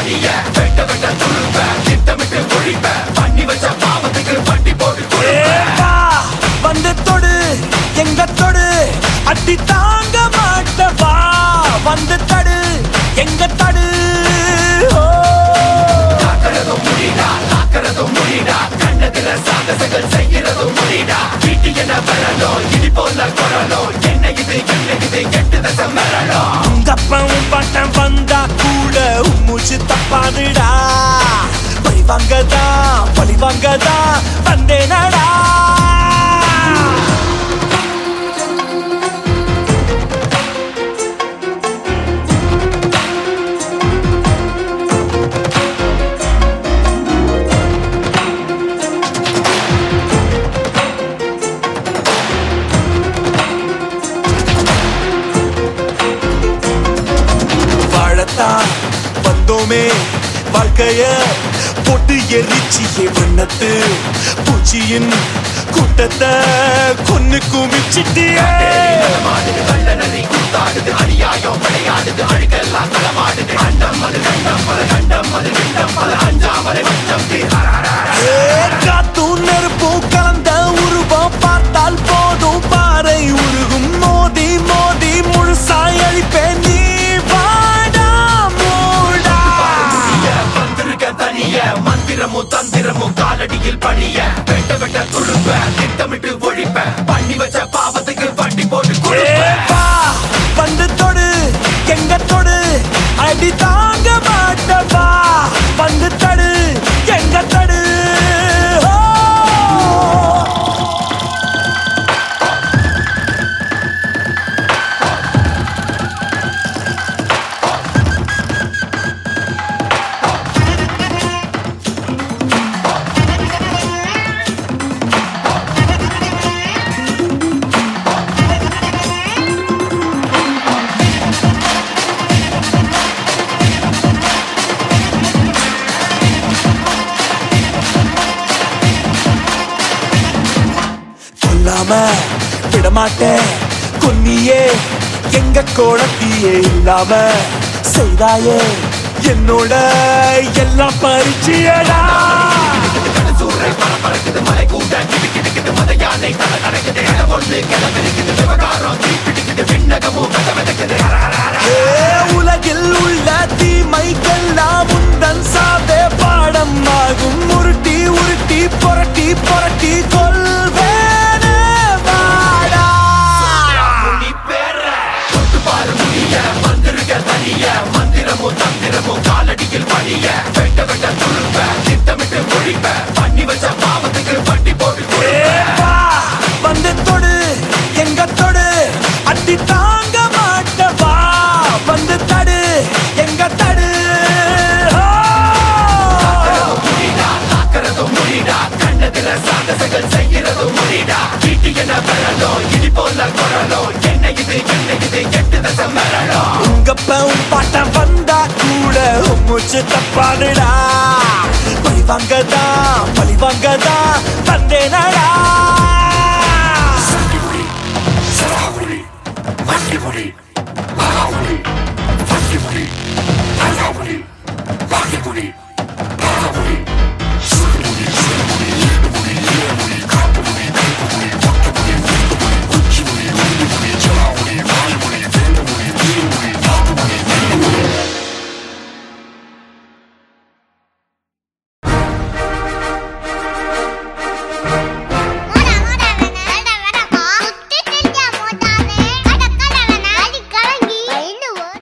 தனிய வெட்ட வெட்ட துருப்ப திட்டமிட்டு ஒழிப்ப பண்ணி வச்ச பாவத்துக்கு வட்டி போட்டு ஏப்பா, வந்து தொடு எங்க தொடு அடி தாங்க மாட்டவா வந்து தடு எங்க தடு ஓ. காக்கிறதும் முடிடா காக்கிறதும் முடிடா கண்ணத்துல சாகசங்கள் செய்யறதும் முடிடா வீட்டு என்ன வரணும் இடி போல குரலும் என்ன இது என்ன இது எட்டு தசை மரணும் உங்க அப்பாவும் பாட்டம் வந்தா கூட மூச்சு தப்பாதுடா பழி வாங்கதா பழி வாங்கதா வந்தேனடா வாழத்தான் வந்தோமே வாழ்க்கைய போட்டு எரிச்சியே வண்ணத்து பூச்சியின் கூட்டத்தை கொன்னு குமிச்சிட்டியே மாடுது கள்ள நரி கூத்தாடுது அநியாயம் விளையாடுது அழுக்கெல்லாம் களமாடுது அண்டம் அது கண்டம் பல கண்டம் அது விண்டம் பல அஞ்சாமலை மஞ்சம் ஏ, காத்தும் நெருப்பும் கலந்த உருவம் பார்த்தால் போதும் பாறை உருகும் மோதி மோதி முழுசாய் அழிப்பேன் நீ வாடா மூடா வந்திருக்க தனிய மந்திரமும் தந்திரமும் காலடியில் பணிய வெட்ட வெட்ட துருப்ப திட்டமிட்டு ஒழிப்ப பண்ணி வச்ச பாவத்துக்கு வட்டி போட்டு கொடுப்ப ஏப்பா, வந்து தொடு எங்க தொடு அடி தாங்க மாட்டவா வந்து தடு எங்க தடு ஓ. சொல்லாம விடமாட்டேன் கொன்னியே எங்க கோழத்தியே இல்லாம செய்தாயே என்னோட எல்லாம் பரிச்சியடா சூறை பரப்பறக்குது மலை கூட கிடுக்கிடுக்குது மத யானை தலை நடக்குது இடம் ஒண்ணு கிளம்பிருக்குது விவகாரம் தீப்பிடிக்குது விண்ணகமும் கதை விதக்குது ஏ, உலகில் உள்ள தீமைக்கெல்லாம் முந்தன் சாவே பாடம் ஆகும் உருட்டி உருட்டி புரட்டி புரட்டி கொள்வேனே வாடா முனி பேர தொட்டு பாரு முடிய வந்திருக்க தனிய மந்திரமும் தந்திரமும் காலடியில் பணிய வெட்ட வெட்ட துருப்ப திட்டமிட்டு ஒழிப்ப பண்ணி வச்ச பாவத்துக்கு வட்டி போட்டு கொடுப்ப ஏப்பா, வந்து தொடு எங்க தொடு அடி தாங்க மாட்டவா வந்து தடு எங்க தடு ஓ. முடிடா காக்கிறதும் முடிடா கண்ணத்துல சாகசங்கள் செய்யறதும் முடிடா வீட்டு என்ன வரணும் இடி போல குரலும் என்ன இது என்ன இது எட்டு தசை மரணும் உங்க பவும் பாட்டம் வந்தா கூட மூச்சு தப்பாடுடா பழி வாங்கதா பழி வாங்கதா